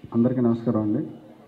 అందరికీ నమస్కారం అండి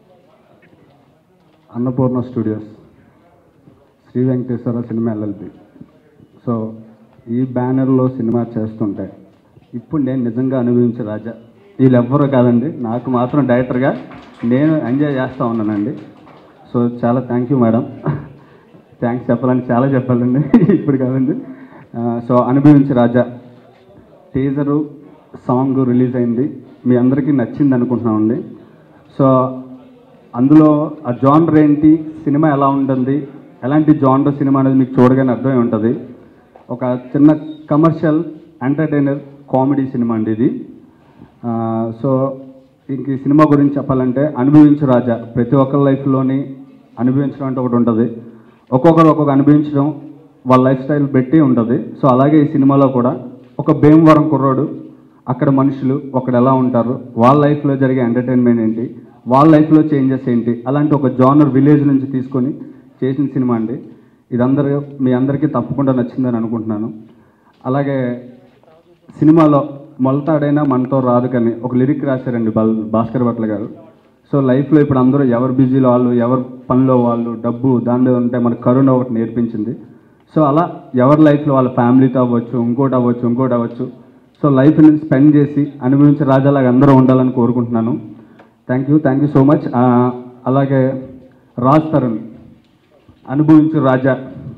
Annapurna studios Sri Venkateswara cinema L L P బ్యానర్లో సినిమా చేస్తుంటే ఇప్పుడు నేను నిజంగా అనుభవించే రాజా వీళ్ళెవ్వరూ కాదండి నాకు మాత్రం డైరెక్టర్గా నేను ఎంజాయ్ చేస్తూ ఉన్నానండి సో చాలా థ్యాంక్ యూ మేడం థ్యాంక్స్ చెప్పాలని చాలా చెప్పాలండి ఇప్పుడు కాదండి ఆ, సో అనుభవించే రాజా టీజరు సాంగ్ రిలీజ్ అయింది మీ అందరికీ నచ్చింది అనుకుంటున్నామండి సో అందులో ఆ జానర్ ఏంటి సినిమా ఎలా ఉంటుంది ఎలాంటి జానర్ సినిమా అనేది మీకు చూడగానే అర్థమై ఉంటుంది ఒక చిన్న కమర్షియల్ ఎంటర్టైనర్ కామెడీ సినిమా అండి ఇది ఆ, సో ఇంక ఈ సినిమా గురించి చెప్పాలంటే అనుభవించు రాజా ప్రతి ఒక్కరి లైఫ్లోని అనుభవించడం అంటే ఒకటి ఉంటుంది ఒక్కొక్కరు ఒక్కొక్క అనుభవించడం వాళ్ళ లైఫ్ స్టైల్ పెట్టి ఉంటుంది సో అలాగే ఈ సినిమాలో కూడా ఒక భీమవరం కుర్రోడు అక్కడ మనుషులు ఒకడు ఎలా ఉంటారు వాళ్ళ లైఫ్లో జరిగే ఎంటర్టైన్మెంట్ ఏంటి వాళ్ళ లైఫ్లో చేంజెస్ ఏంటి అలాంటి ఒక జానర్ విలేజ్ నుంచి తీసుకొని చేసిన సినిమా అండి ఇదందరూ మీ అందరికీ తప్పకుండా నచ్చిందని అనుకుంటున్నాను అలాగే సినిమాలో మొలతాడైనా మనతో రాదు కానీ ఒక లిరిక్ రాశారండి బల్ భాస్కర్ భట్ల గారు సో లైఫ్లో ఇప్పుడు అందరూ ఎవరు బిజీలో వాళ్ళు ఎవరు పనిలో వాళ్ళు డబ్బు దానిలో ఉంటే మన కరోనా ఒకటి నేర్పించింది సో అలా ఎవరి లైఫ్లో వాళ్ళ ఫ్యామిలీతో అవ్వచ్చు ఇంకోటి అవ్వచ్చు ఇంకోటి అవ్వచ్చు సో లైఫ్ని స్పెండ్ చేసి అనుభవించే రాజాలాగా అందరూ ఉండాలని కోరుకుంటున్నాను thank you thank you so much అలాగే రాజ్ తరుణ్ అనుభవించు రాజా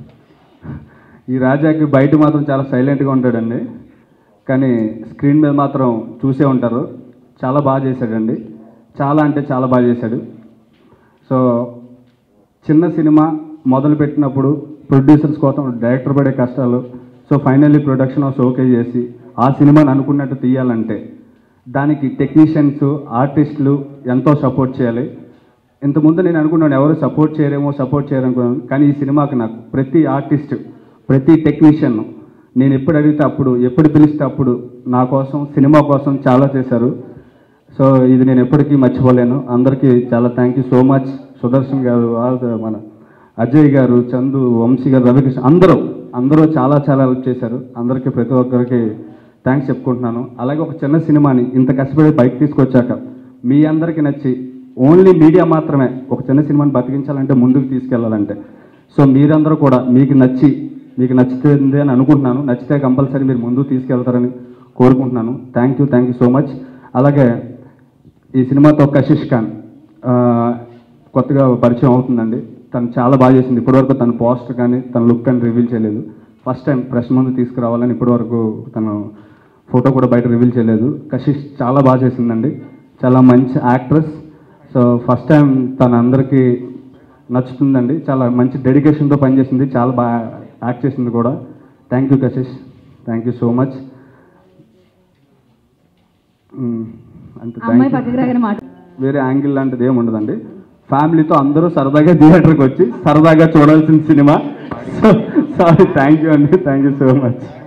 ఈ రాజాకి బయట మాత్రం చాలా సైలెంట్గా ఉంటాడండి కానీ స్క్రీన్ మీద మాత్రం చూసే ఉంటారు చాలా బాగా చేశాడండి చాలా అంటే చాలా బాగా చేశాడు సో చిన్న సినిమా మొదలు పెట్టినప్పుడు ప్రొడ్యూసర్స్ కోసం డైరెక్టర్ పడే కష్టాలు so finally production house okay చేసి ఆ సినిమాని అనుకున్నట్టు తీయాలంటే దానికి టెక్నీషియన్స్ ఆర్టిస్టులు ఎంతో సపోర్ట్ చేయాలి ఇంతకుముందు నేను అనుకున్నాను ఎవరు సపోర్ట్ చేయరేమో సపోర్ట్ చేయరు అనుకున్నాను కానీ ఈ సినిమాకి నాకు ప్రతి ఆర్టిస్ట్ ప్రతి టెక్నీషియన్ నేను ఎప్పుడు అడిగితే అప్పుడు ఎప్పుడు పిలిస్తే అప్పుడు నా కోసం సినిమా కోసం చాలా చేశారు సో ఇది నేను ఎప్పటికీ మర్చిపోలేను అందరికీ చాలా thank you so much Sudarshan garu all the మన అజయ్ గారు చందు వంశీ గారు రవికృష్ణ అందరూ అందరూ చాలా చాలా హెల్ప్ చేశారు అందరికీ ప్రతి ఒక్కరికి థ్యాంక్స్ చెప్పుకుంటున్నాను అలాగే ఒక చిన్న సినిమాని ఇంత కష్టపడి బైక్ తీసుకొచ్చాక మీ అందరికీ నచ్చి ఓన్లీ మీడియా మాత్రమే ఒక చిన్న సినిమాని బతికించాలంటే ముందుకు తీసుకెళ్లాలంటే సో మీరందరూ కూడా మీకు నచ్చి మీకు నచ్చుతుంది అని అనుకుంటున్నాను నచ్చితే కంపల్సరీ మీరు ముందుకు తీసుకెళ్తారని కోరుకుంటున్నాను thank you thank you so much అలాగే ఈ సినిమాతో కశిష్ ఖాన్ ఆ, కొత్తగా పరిచయం అవుతుందండి తను చాలా బాగా చేసింది ఇప్పటివరకు తన పోస్టర్ కానీ తన లుక్ కానీ రివీల్ చేయలేదు ఫస్ట్ టైం ప్రెస్ ముందు తీసుకురావాలని ఇప్పటివరకు తను ఫోటో కూడా బయట రివీల్ చేయలేదు కశిష్ చాలా బాగా చేసిందండి చాలా మంచి యాక్ట్రెస్ సో ఫస్ట్ టైం తన అందరికీ నచ్చుతుందండి చాలా మంచి డెడికేషన్తో పనిచేసింది చాలా బాగా యాక్ట్ చేసింది కూడా thank you Kashish thank you so much అంతే అమ్మాయి థ్యాంక్ యూ పక్కకి రాగానే మాట వేరే యాంగిల్ లాంటిది ఏమి ఉండదండి ఫ్యామిలీతో అందరూ సరదాగా థియేటర్కి వచ్చి సరదాగా చూడాల్సిన సినిమా సారీ థ్యాంక్ యూ అండి థ్యాంక్ యూ సో మచ్